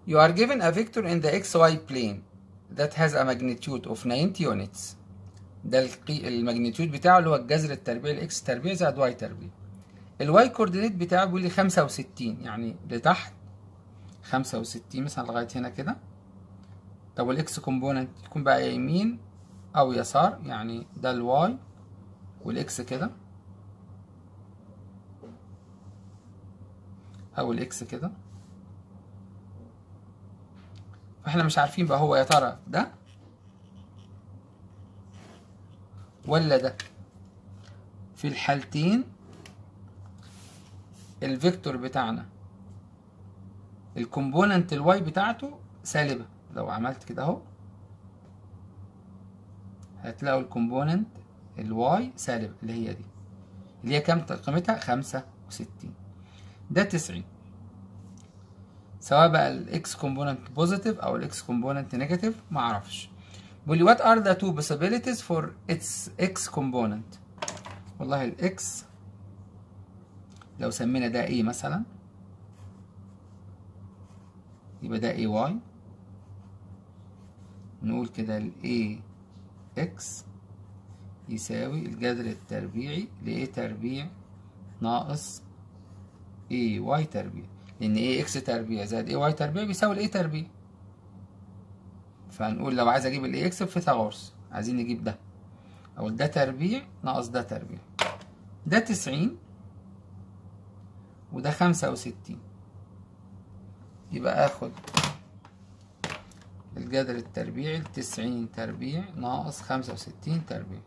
You are given a vector in the xy plane that has a magnitude of 90 units. ده القي... الماجنتيود بتاعه اللي هو الجذر التربيعي الاكس تربيع زائد واي تربيع. الواي كوردينيت بتاعه بيقول لي 65 يعني لتحت 65 مثلا لغايه هنا كده. طب والاكس كومبوننت يكون بقى يمين او يسار يعني ده الواي والاكس كده او الاكس كده فاحنا مش عارفين بقى هو يا ترى ده ولا ده في الحالتين الفيكتور بتاعنا الكومبوننت الواي بتاعته سالبة لو عملت كده اهو هتلاقوا الكومبوننت الواي سالبة اللي هي دي اللي هي كام قيمتها خمسة وستين ده تسعين سواء بقى الاكس كومبوننت بوزيتيف او الاكس كومبوننت نيجاتيف معرفش بيقول لي what are the two possibilities for its x component والله الاكس لو سمينا ده a مثلا يبقى ده ay نقول كده ال ax يساوي الجذر التربيعي ل a تربيع ناقص ay تربيع لأن ax تربيع زائد ay تربيع بيساوي ال a تربيع فهنقول لو عايز أجيب ال ax بفيثاغورس عايزين نجيب ده أو ده تربيع ناقص ده تربيع ده تسعين وده خمسة وستين يبقى آخد الجذر التربيعي لتسعين تربيع ناقص خمسة وستين تربيع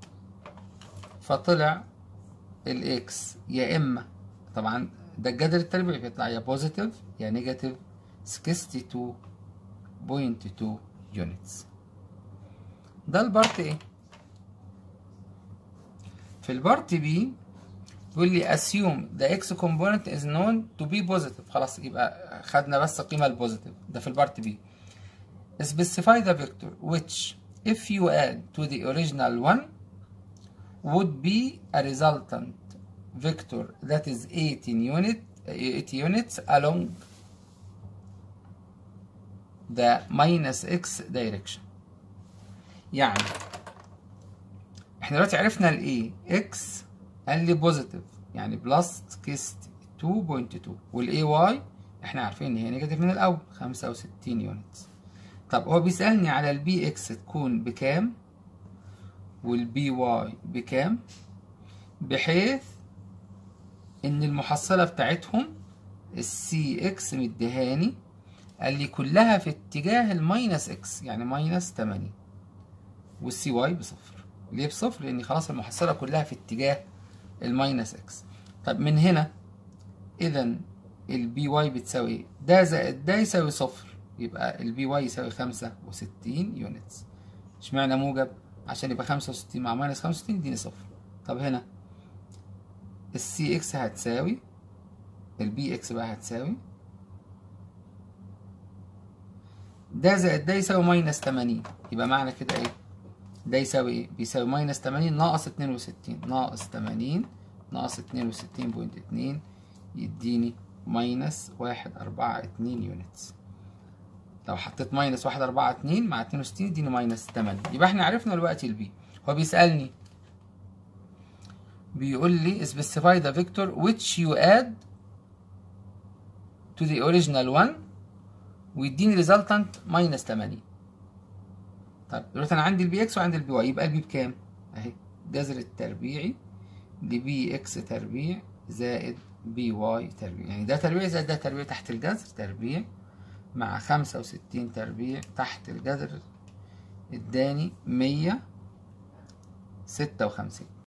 فطلع الاكس يا اما طبعا ده الجذر التربيعي بيطلع يا بوزيتيف يا نيجاتيف 62.2 يونتس ده البارت ايه في البارت بي بيقول لي assume the x component is known to be positive خلاص يبقى خدنا بس القيمة البوزيتيف ده في البارت بي specify the vector which if you add to the original one would be a resultant vector that is 18 unit 80 units along the minus x direction يعني احنا دلوقتي عرفنا الايه x قال لي بوزيتيف يعني بلس 62.2 والاي واي احنا عارفين ان هي نيجاتيف من الاول 65 يونتس طب هو بيسألني على البي اكس تكون بكام والبي واي بكام بحيث ان المحصلة بتاعتهم السي اكس مديهاني قال لي كلها في اتجاه الماينس اكس يعني ماينس 80 والسي واي بصفر ليه بصفر لان خلاص المحصلة كلها في اتجاه الماينس اكس طب من هنا اذا البي واي بتساوي ايه ده زائد ده يساوي صفر يبقى البي واي يساوي خمسة وستين يونتس اشمعنى موجب عشان يبقى خمسة وستين مع ماينس خمسة وستين يديني صفر طب هنا السي اكس هتساوي البي اكس بقى هتساوي ده زائد ده يساوي ماينس تمانين يبقى معنى كده ايه ده يساوي ايه بيساوي ماينس تمانين ناقص اتنين وستين ناقص تمانين ناقص اتنين وستين بوينت اتنين يديني ماينس واحد أربعة اتنين يونتس لو حطيت ماينس واحد أربعة اتنين مع اتنين وستين يديني ماينس تمانية يبقى احنا عرفنا دلوقتي البي هو بيسألني بيقول لي specify the vector which you add to the original one ويديني resultant ماينس تمانية طب دلوقتي انا عندي البي اكس وعندي البي واي يبقى البي بكام؟ اهي جذر التربيعي لبي اكس تربيع زائد بي واي تربيع يعني ده تربيع زائد ده تربيع تحت الجذر تربيع مع خمسة وستين تربيع تحت الجذر اداني مية ستة وخمسين